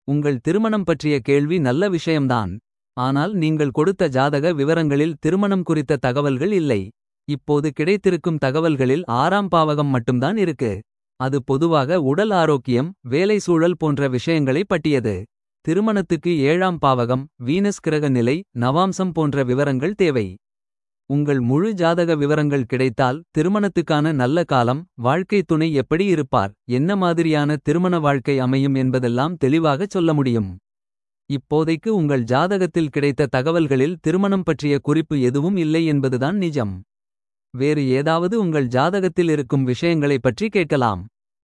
உங்கள் திருமணம் பற்றிய கேள்வி நல்ல விஷயம்தான். ஆனால் நீங்கள் கொடுத்த ஜாதக விவரங்களில் திருமணம் குறித்த தகவல்கள் இல்லை. இப்போது கிடைத்திருக்கும் தகவல்களில் ஆறாம் பாவகம் மட்டும்தான் இருக்கு. அது பொதுவாக உடல் ஆரோக்கியம் வேலை சூழல் போன்ற விஷயங்களை பட்டியது. திருமணத்துக்கு ஏழாம் பாவகம் வீனஸ் கிரக நிலை நவாம்சம் போன்ற விவரங்கள் தேவை. உங்கள் முழு ஜாதக விவரங்கள் கிடைத்தால் திருமணத்துக்கான நல்ல காலம். வாழ்க்கை துணை எப்படி இருப்பார் என்ன மாதிரியான திருமண வாழ்க்கை அமையும் என்பதெல்லாம் தெளிவாகச் சொல்ல முடியும். இப்போதைக்கு உங்கள் ஜாதகத்தில் கிடைத்த தகவல்களில் திருமணம் பற்றிய குறிப்பு எதுவும் இல்லை என்பதுதான் நிஜம். வேறு ஏதாவது உங்கள் ஜாதகத்தில் இருக்கும் விஷயங்களைப் பற்றி கேட்கலாம்.